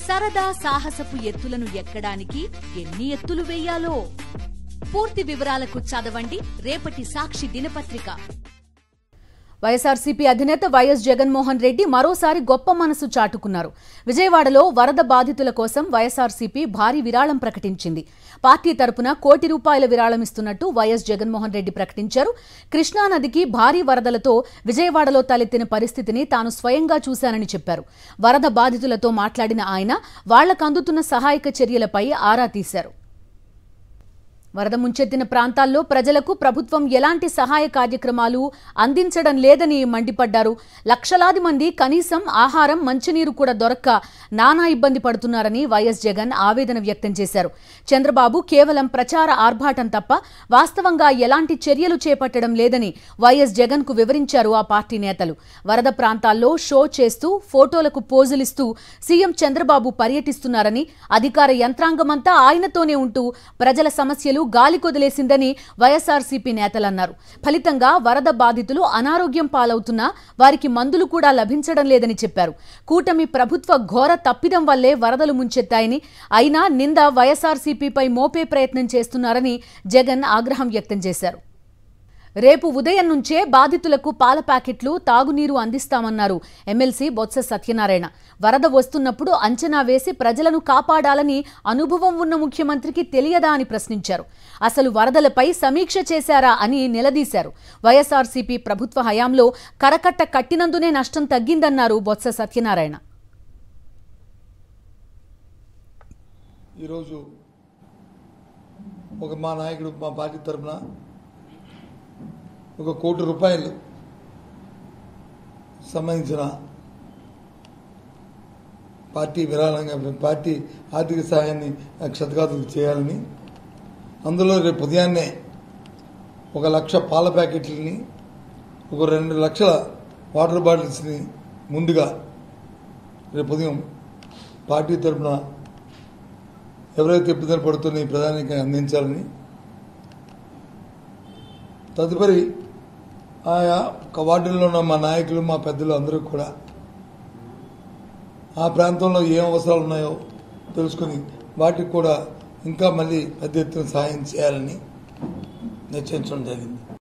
సరదా సాహసపు ఎత్తులను ఎక్కడానికి ఎన్ని ఎత్తులు వేయాలో పూర్తి వివరాలకు చదవండి రేపటి సాక్షి దినపత్రిక వైఎస్ఆర్సీపీ అధినేత వైఎస్ జగన్మోహన్ రెడ్డి మరోసారి గొప్ప మనసు చాటుకున్నారు విజయవాడలో వరద బాధితుల కోసం వైఎస్ఆర్సీపీ భారీ విరాళం ప్రకటించింది పార్టీ తరపున కోటి రూపాయల విరాళం ఇస్తున్నట్టు వైఎస్ జగన్మోహన్ రెడ్డి ప్రకటించారు కృష్ణానదికి భారీ వరదలతో విజయవాడలో తలెత్తిన పరిస్థితిని తాను స్వయంగా చూశానని చెప్పారు వరద బాధితులతో మాట్లాడిన ఆయన వాళ్లకు అందుతున్న సహాయక చర్యలపై ఆరా తీశారు వరద ముంచెత్తిన ప్రాంతాల్లో ప్రజలకు ప్రభుత్వం ఎలాంటి సహాయ కార్యక్రమాలు అందించడం లేదని మండిపడ్డారు లక్షలాది మంది కనీసం ఆహారం మంచినీరు కూడా దొరక్క నానా ఇబ్బంది పడుతున్నారని వైఎస్ జగన్ ఆవేదన వ్యక్తం చేశారు చంద్రబాబు కేవలం ప్రచార ఆర్భాటం తప్ప వాస్తవంగా ఎలాంటి చర్యలు చేపట్టడం లేదని వైఎస్ జగన్ కు వివరించారు ఆ పార్టీ నేతలు వరద ప్రాంతాల్లో షో చేస్తూ ఫోటోలకు పోజులిస్తూ సీఎం చంద్రబాబు పర్యటిస్తున్నారని అధికార యంత్రాంగమంతా ఆయనతోనే ఉంటూ ప్రజల సమస్యలు గాలి కొదిలేసిందని వైఎస్ఆర్సీపీ నేతలన్నారు ఫలితంగా వరద బాధితులు అనారోగ్యం పాలవుతున్నా వారికి మందులు కూడా లభించడం లేదని చెప్పారు కూటమి ప్రభుత్వ ఘోర తప్పిదం వల్లే వరదలు ముంచెత్తాయని అయినా నింద వైఎస్ఆర్సీపీపై మోపే ప్రయత్నం చేస్తున్నారని జగన్ ఆగ్రహం వ్యక్తం చేశారు రేపు ఉదయం నుంచే బాధితులకు పాల ప్యాకెట్లు తాగునీరు అందిస్తామన్నారు ఎమ్మెల్సీ బొత్స సత్యనారాయణ వరద వస్తున్నప్పుడు అంచనా వేసి ప్రజలను కాపాడాలని అనుభవం ఉన్న ముఖ్యమంత్రికి తెలియదా అని ప్రశ్నించారు అసలు వరదలపై సమీక్ష చేశారా అని నిలదీశారు వైఎస్ఆర్సీపీ ప్రభుత్వ హయాంలో కరకట్ట కట్టినందునే నష్టం తగ్గిందన్నారు బొత్స సత్యనారాయణ ఈరోజు ఒక మా నాయకుడు మా పార్టీ తరఫున ఒక కోటి రూపాయలు సంబంధించిన పార్టీ విరాళంగా పార్టీ ఆర్థిక సహాయాన్ని క్షతగాతులు చేయాలని అందులో రేపు ఉదయాన్నే ఒక లక్ష పాల ప్యాకెట్లని ఒక రెండు లక్షల వాటర్ బాటిల్స్ని ముందుగా రేపు ఉదయం పార్టీ తరఫున ఎవరైతే ఇబ్బందులు పడుతున్న ఈ ప్రధానికి అందించాలని తదుపరి ఆయా ఒక వార్డుల్లో ఉన్న మా నాయకులు మా పెద్దలు అందరూ కూడా ఆ ప్రాంతంలో ఏం అవసరాలు ఉన్నాయో తెలుసుకుని వాటికి కూడా ఇంకా మళ్ళీ పెద్ద ఎత్తున సహాయం చేయాలని నిశ్చయించడం జరిగింది